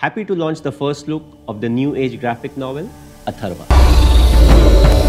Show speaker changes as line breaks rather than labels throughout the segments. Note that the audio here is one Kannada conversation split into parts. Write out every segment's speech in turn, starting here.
Happy to launch the first look of the new age graphic novel, Atharva.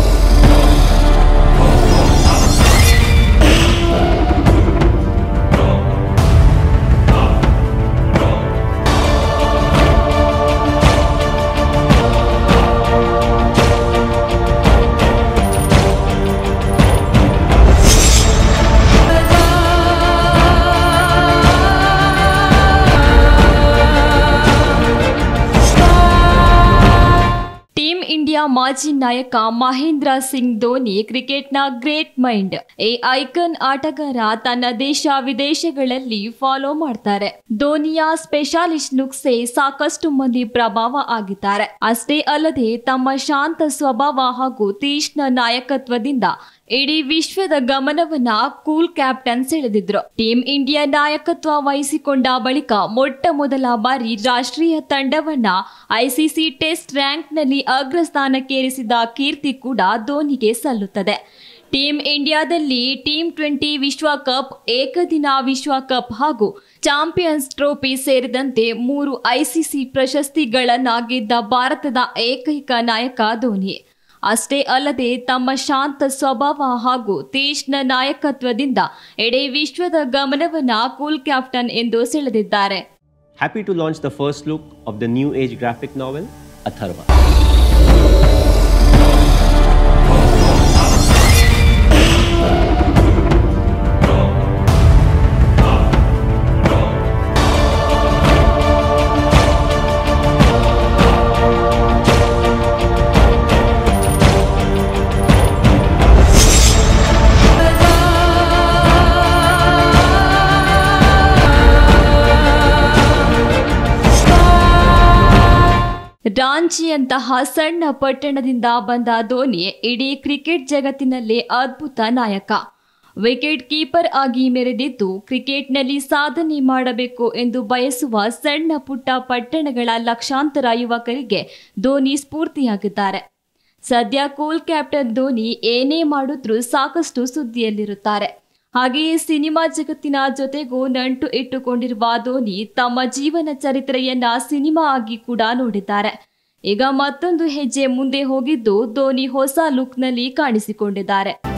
Team India ಮಾಜಿ ನಾಯಕ ಮಹೇಂದ್ರ ಸಿಂಗ್ ಧೋನಿ ಕ್ರಿಕೆಟ್ನ ಗ್ರೇಟ್ ಮೈಂಡ್ ಈ ಐಕನ್ ಆಟಗಾರ ತನ್ನ ದೇಶ ವಿದೇಶಗಳಲ್ಲಿ ಫಾಲೋ ಮಾಡ್ತಾರೆ ಧೋನಿಯ ಸ್ಪೆಷಾಲಿಸ್ಟ್ ನುಕ್ಸೆ ಸಾಕಷ್ಟು ಮಂದಿ ಪ್ರಭಾವ ಆಗಿದ್ದಾರೆ ಅಷ್ಟೇ ಅಲ್ಲದೆ ತಮ್ಮ ಶಾಂತ ಸ್ವಭಾವ ಹಾಗೂ ತೀಕ್ಷ್ಣ ನಾಯಕತ್ವದಿಂದ ಇಡೀ ವಿಶ್ವದ ಗಮನವನ್ನ ಕೂಲ್ ಕ್ಯಾಪ್ಟನ್ ಸೆಳೆದಿದ್ರು ಟೀಂ ಇಂಡಿಯಾ ನಾಯಕತ್ವ ವಹಿಸಿಕೊಂಡ ಬಳಿಕ ಮೊಟ್ಟ ಮೊದಲ ಬಾರಿ ರಾಷ್ಟ್ರೀಯ ತಂಡವನ್ನ ಐಸಿಸಿ ಟೆಸ್ಟ್ ರ್ಯಾಂಕ್ನಲ್ಲಿ ಅಗ್ರಸ್ಥಾನಕ್ಕೇರಿಸಿದ ಕೀರ್ತಿ ಕೂಡ ಧೋನಿಗೆ ಸಲ್ಲುತ್ತದೆ ಟೀಂ ಇಂಡಿಯಾದಲ್ಲಿ ಟೀಂ ಟ್ವೆಂಟಿ ವಿಶ್ವಕಪ್ ಏಕದಿನ ವಿಶ್ವಕಪ್ ಹಾಗೂ ಚಾಂಪಿಯನ್ಸ್ ಟ್ರೋಫಿ ಸೇರಿದಂತೆ ಮೂರು ಐಸಿಸಿ ಪ್ರಶಸ್ತಿಗಳನ್ನ ಗೆದ್ದ ಭಾರತದ ಏಕೈಕ ನಾಯಕ ಧೋನಿ ಅಷ್ಟೇ ಅಲ್ಲದೆ ತಮ್ಮ ಶಾಂತ ಸ್ವಭಾವ ಹಾಗೂ ತೀಕ್ಷ್ಣ ನಾಯಕತ್ವದಿಂದ ಇಡೀ ವಿಶ್ವದ ಗಮನವನ್ನ ಕೂಲ್ ಕ್ಯಾಪ್ಟನ್ ಎಂದು ಸೆಳೆದಿದ್ದಾರೆ
Happy to launch the first look of the new age graphic novel, Atharva.
ರಾಂಚಿಯಂತಹ ಸಣ್ಣ ಪಟ್ಟಣದಿಂದ ಬಂದ ಧೋನಿ ಇಡೀ ಕ್ರಿಕೆಟ್ ಜಗತ್ತಿನಲ್ಲೇ ಅದ್ಭುತ ನಾಯಕ ವಿಕೆಟ್ ಕೀಪರ್ ಆಗಿ ಮೆರೆದಿದ್ದು ಕ್ರಿಕೆಟ್ನಲ್ಲಿ ಸಾಧನೆ ಮಾಡಬೇಕು ಎಂದು ಬಯಸುವ ಸಣ್ಣ ಪುಟ್ಟ ಪಟ್ಟಣಗಳ ಲಕ್ಷಾಂತರ ಯುವಕರಿಗೆ ಧೋನಿ ಸ್ಫೂರ್ತಿಯಾಗಿದ್ದಾರೆ ಸದ್ಯ ಕೂಲ್ ಕ್ಯಾಪ್ಟನ್ ಧೋನಿ ಏನೇ ಮಾಡಿದ್ರೂ ಸಾಕಷ್ಟು ಸುದ್ದಿಯಲ್ಲಿರುತ್ತಾರೆ ಹಾಗೆಯೇ ಸಿನಿಮಾ ಜಗತ್ತಿನ ಜೊತೆಗೂ ನಂಟು ಇಟ್ಟುಕೊಂಡಿರುವ ಧೋನಿ ತಮ್ಮ ಜೀವನ ಚರಿತ್ರೆಯನ್ನ ಸಿನಿಮಾ ಆಗಿ ಕೂಡ ನೋಡಿದ್ದಾರೆ ಈಗ ಮತ್ತೊಂದು ಹೆಜ್ಜೆ ಮುಂದೆ ಹೋಗಿದ್ದು ಧೋನಿ ಹೊಸ ಲುಕ್ನಲ್ಲಿ ಕಾಣಿಸಿಕೊಂಡಿದ್ದಾರೆ